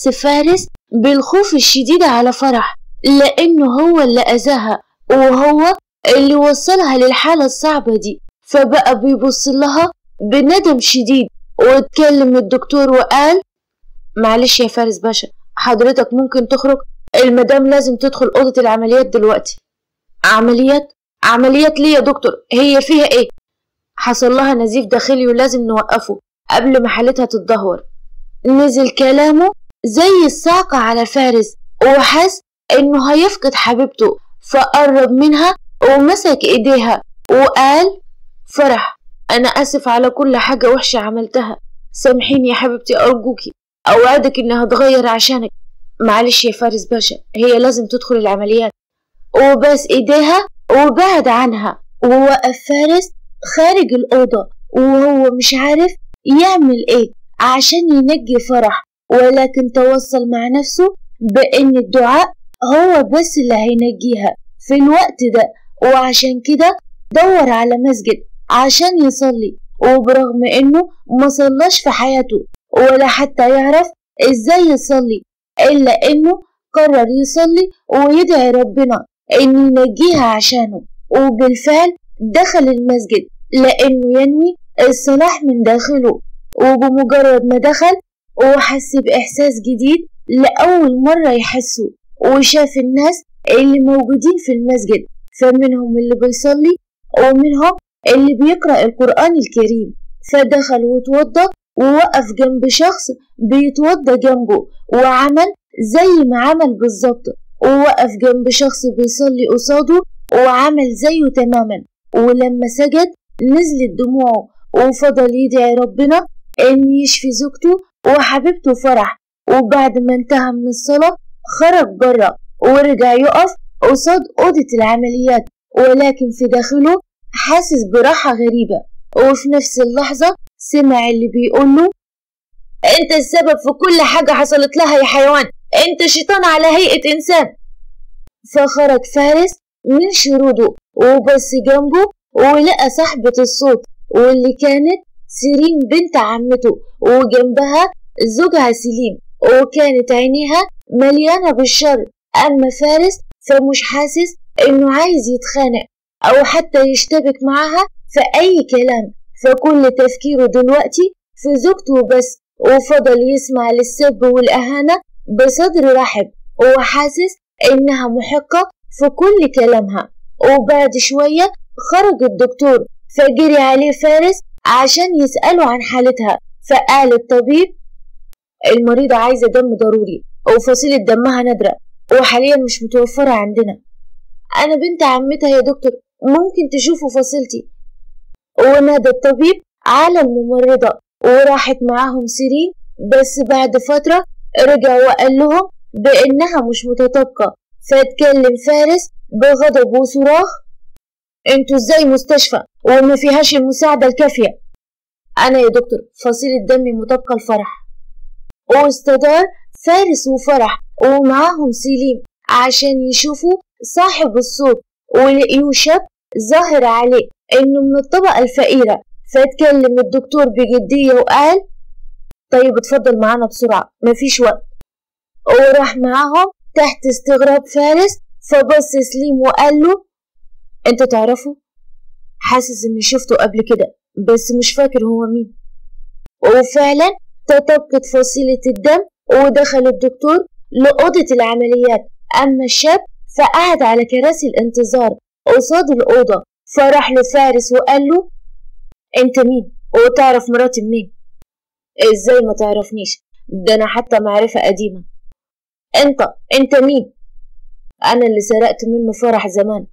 وبص فارس بالخوف الشديد على فرح لأنه هو اللي أذاها وهو اللي وصلها للحالة الصعبة دي فبقى بيبص لها بندم شديد واتكلم الدكتور وقال معلش يا فارس باشا حضرتك ممكن تخرج المدام لازم تدخل أوضة العمليات دلوقتي عمليات عمليات ليه يا دكتور هي فيها ايه حصل لها نزيف داخلي ولازم نوقفه قبل ما حالتها تتدهور نزل كلامه زي الصاعقة على فارس وحس انه هيفقد حبيبته فقرب منها ومسك ايديها وقال فرح انا اسف على كل حاجة وحشة عملتها سامحيني يا حبيبتي ارجوكي اوعدك انها هتغير عشانك معلش يا فارس باشا هي لازم تدخل العمليات وبس ايديها وبعد عنها ووقف فارس خارج الأوضة وهو مش عارف يعمل ايه عشان ينجي فرح ولكن توصل مع نفسه بأن الدعاء هو بس اللي هينجيها في الوقت ده وعشان كده دور على مسجد عشان يصلي وبرغم انه ما صلاش في حياته ولا حتى يعرف ازاي يصلي الا انه قرر يصلي ويدعي ربنا ان ينجيها عشانه وبالفعل دخل المسجد لانه ينوي الصلاح من داخله وبمجرد ما دخل وحس بإحساس جديد لأول مرة يحسه وشاف الناس اللي موجودين في المسجد فمنهم اللي بيصلي ومنهم اللي بيقرأ القرآن الكريم فدخل وتوضى ووقف جنب شخص بيتوضى جنبه وعمل زي ما عمل بالظبط ووقف جنب شخص بيصلي قصاده وعمل زيه تماما ولما سجد نزلت دموعه وفضل يدعي ربنا إن يشفي زوجته وحبيبته فرح وبعد ما انتهى من الصلاة خرج برا ورجع يقف قصاد أوضة العمليات ولكن في داخله حاسس براحة غريبة وفي نفس اللحظة سمع اللي بيقوله انت السبب في كل حاجة حصلت لها يا حيوان انت شيطان على هيئة انسان فخرج فارس من شروده وبص جنبه ولقى صاحبة الصوت واللي كانت سيرين بنت عمته وجنبها زوجها سليم وكانت عينيها مليانة بالشر أما فارس فمش حاسس إنه عايز يتخانق أو حتى يشتبك معاها في أي كلام فكل تفكيره دلوقتي في زوجته بس وفضل يسمع للسب والإهانة بصدر رحب وحاسس إنها محقة في كل كلامها وبعد شوية خرج الدكتور فجري عليه فارس عشان يسأله عن حالتها فقال الطبيب المريضة عايزة دم ضروري وفصيلة دمها نادرة وحاليا مش متوفرة عندنا أنا بنت عمتها يا دكتور ممكن تشوفوا فصيلتي ونادى الطبيب على الممرضة وراحت معاهم سيرين بس بعد فترة رجع وقال لهم بإنها مش متطابقة فاتكلم فارس بغضب وصراخ انتوا ازاي مستشفى وما فيهاش المساعدة الكافية أنا يا دكتور فصيلة دمي مطابقة الفرح واستدار فارس وفرح ومعاهم سليم عشان يشوفوا صاحب الصوت ولقيوه شاب ظاهر عليه إنه من الطبقة الفقيرة فاتكلم الدكتور بجدية وقال طيب اتفضل معانا بسرعة مفيش وقت وراح معاهم تحت استغراب فارس فبص سليم وقال له انت تعرفه حاسس اني شفته قبل كده بس مش فاكر هو مين وفعلا تطبقت فصيلة الدم ودخل الدكتور لأوضة العمليات أما الشاب فقعد على كراسي الانتظار قصاد الأوضة فراح لفارس وقال له أنت مين؟ وتعرف مراتي منين؟ إزاي ما تعرفنيش؟ ده أنا حتى معرفة قديمة أنت أنت مين؟ أنا اللي سرقت منه فرح زمان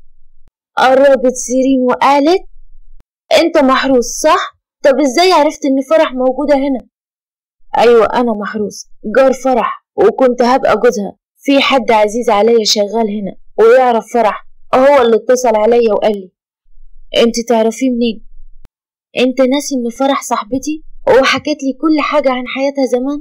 قربت سيرين وقالت أنت محروس صح؟ طب إزاي عرفت إن فرح موجودة هنا؟ أيوة أنا محروس جار فرح وكنت هبقى جوزها في حد عزيز عليا شغال هنا ويعرف فرح هو اللي اتصل عليا وقال لي انت تعرفيه منين انت ناسي ان فرح صاحبتي وحكت لي كل حاجة عن حياتها زمان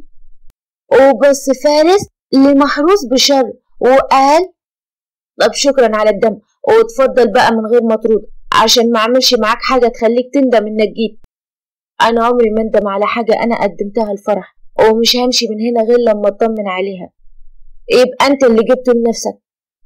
وبص فارس لمحروس بشر وقال طب شكرا على الدم واتفضل بقى من غير ما ترد عشان ما اعملش معاك حاجة تخليك تندم انك جيت انا عمري ما اندم على حاجة انا قدمتها لفرح ومش همشي من هنا غير لما اطمن عليها يبقى انت اللي جبته لنفسك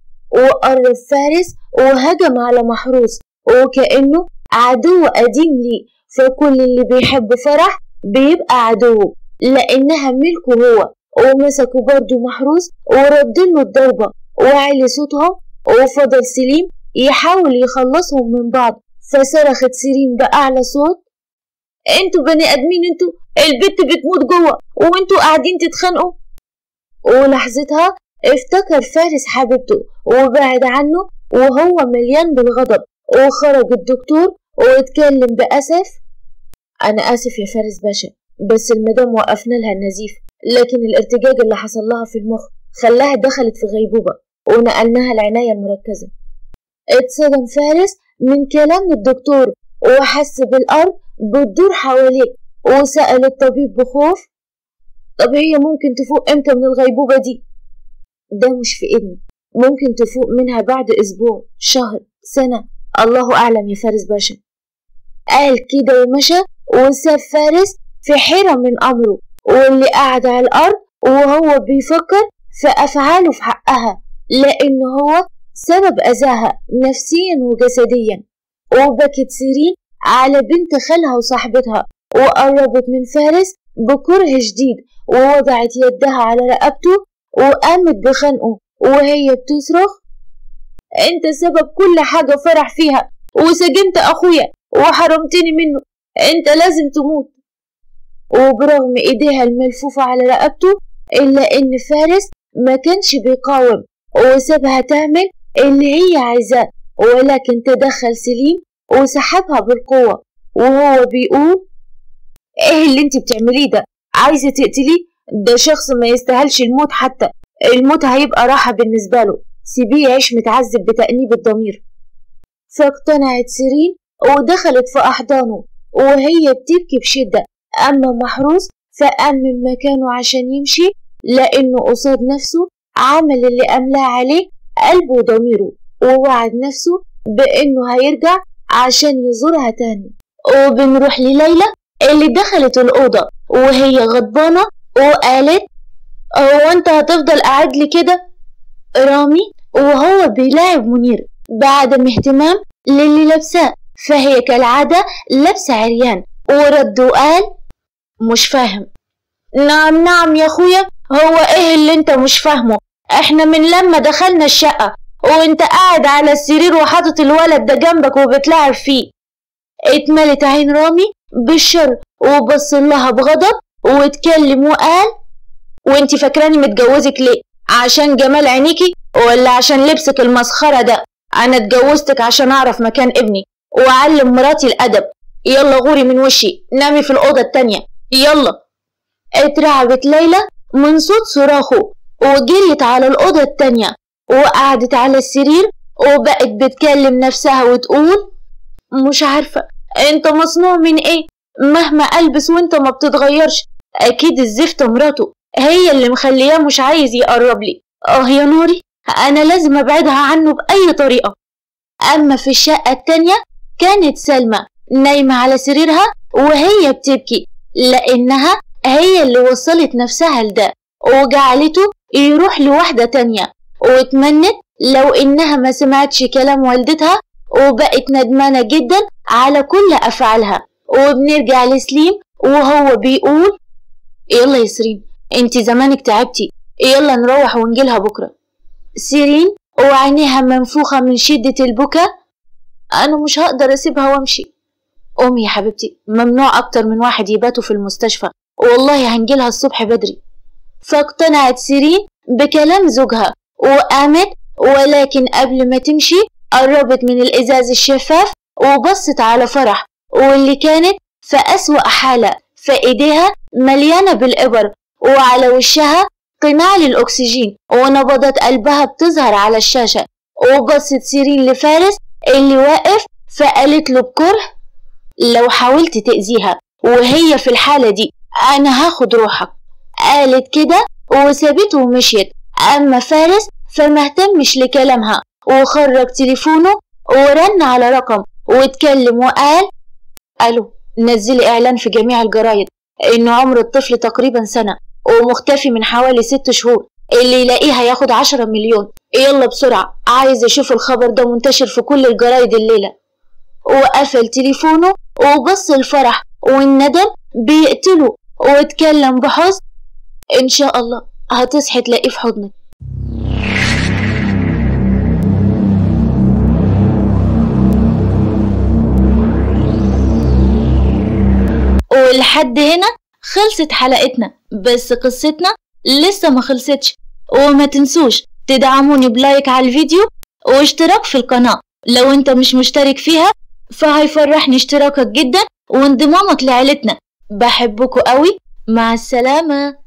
وقرب فارس وهجم على محروس وكأنه عدو قديم ليه فكل اللي بيحب فرح بيبقى عدوه لأنها ملكه هو ومسكوا برضه محروس وردله الضربة وعلي صوتهم وفضل سليم يحاول يخلصهم من بعض فصرخت سيرين بأعلى صوت انتوا بني ادمين انتوا البت بتموت جوه وانتوا قاعدين تتخانقوا ولحظتها افتكر فارس حبيبته وبعد عنه وهو مليان بالغضب وخرج الدكتور واتكلم بأسف أنا آسف يا فارس باشا بس المدام وقفنا لها النزيف لكن الارتجاج اللي حصل لها في المخ خلاها دخلت في غيبوبة ونقلناها العناية المركزة اتصدم فارس من كلام الدكتور وحس بالأرض بتدور حواليه وسأل الطبيب بخوف طب هي ممكن تفوق امتى من الغيبوبة دي؟ ده مش في ايدنا ممكن تفوق منها بعد اسبوع شهر سنة الله اعلم يا فارس باشا قال كده ومشى وساب فارس في حيرة من امره واللي قاعد على الارض وهو بيفكر في افعاله في حقها لان هو سبب اذاها نفسيا وجسديا وبكت سيرين على بنت خالها وصاحبتها وقربت من فارس بكره شديد ووضعت يدها على رقبته وقامت بخنقه وهي بتصرخ انت سبب كل حاجة فرح فيها وسجنت اخويا وحرمتني منه انت لازم تموت وبرغم ايديها الملفوفة على رقبته الا ان فارس ما كانش بيقاوم وسابها تعمل اللي هي عايزاه ولكن تدخل سليم وسحبها بالقوة وهو بيقول ايه اللي انت بتعمليه ده عايزة تقتليه ده شخص ما يستاهلش الموت حتى الموت هيبقى راحة بالنسبة له سيبيه يعيش متعذب بتأنيب الضمير فاقتنعت سيرين ودخلت في أحضانه وهي بتبكي بشدة أما محروس فقام من مكانه عشان يمشي لأنه قصاد نفسه عمل اللي أملاه عليه قلبه وضميره ووعد نفسه بإنه هيرجع عشان يزورها تاني وبنروح لليلى اللي دخلت الأوضة وهي غضبانة وقالت هو انت هتفضل قاعد لي كده رامي وهو بيلاعب منير بعدم اهتمام للي لابساه فهي كالعادة لابسة عريان ورد وقال مش فاهم نعم نعم يا اخويا هو ايه اللي انت مش فاهمه احنا من لما دخلنا الشقة وانت قاعد على السرير وحاطط الولد ده جنبك وبتلعب فيه اتملت عين رامي بالشر وبص لها بغضب واتكلم وقال وانت فاكراني متجوزك ليه عشان جمال عينيكي ولا عشان لبسك المسخرة ده انا اتجوزتك عشان اعرف مكان ابني واعلم مراتي الادب يلا غوري من وشي نامي في الاوضة التانية يلا اترعبت ليلى من صوت صراخه وجريت على الأوضة التانية وقعدت على السرير وبقت بتكلم نفسها وتقول مش عارفة انت مصنوع من ايه مهما ألبس وانت ما بتتغيرش أكيد الزفت مراته هي اللي مخلياه مش عايز يقرب لي اه يا نوري أنا لازم أبعدها عنه بأي طريقة أما في الشقة التانية كانت سلمى نايمة على سريرها وهي بتبكي لأنها هي اللي وصلت نفسها لده وجعلته يروح لواحدة تانية واتمنت لو إنها ما سمعتش كلام والدتها وبقت ندمانة جدا على كل أفعالها وبنرجع لسليم وهو بيقول يلا يا سيرين انت زمانك تعبتي يلا نروح ونجيلها بكرة سيرين وعينيها منفوخة من شدة البكا أنا مش هقدر أسيبها وأمشي قومي يا حبيبتي ممنوع أكتر من واحد يباتوا في المستشفى والله هنجيلها الصبح بدري فاقتنعت سيرين بكلام زوجها وقامت ولكن قبل ما تمشي قربت من الإزاز الشفاف وبصت على فرح واللي كانت في أسوأ حالة فإيديها مليانة بالإبر وعلى وشها قناع للأكسجين ونبضات قلبها بتظهر على الشاشة وبصت سيرين لفارس اللي واقف فقالت له بكره لو حاولت تأذيها وهي في الحالة دي أنا هاخد روحك قالت كده وسابته ومشيت أما فارس فمهتمش لكلامها وخرج تليفونه ورن على رقم واتكلم وقال ألو نزلي إعلان في جميع الجرايد إن عمر الطفل تقريبا سنة ومختفي من حوالي ست شهور اللي يلاقيه هياخد عشرة مليون يلا بسرعة عايز أشوف الخبر ده منتشر في كل الجرايد الليلة وقفل تليفونه وبص الفرح والندم بيقتله واتكلم بحزن إن شاء الله هتصحي تلاقيه في حضنك ولحد هنا خلصت حلقتنا بس قصتنا لسه ما خلصتش وما تنسوش تدعموني بلايك على الفيديو واشتراك في القناة لو انت مش مشترك فيها فهيفرحني اشتراكك جدا وانضمامك لعيلتنا بحبكوا قوي مع السلامة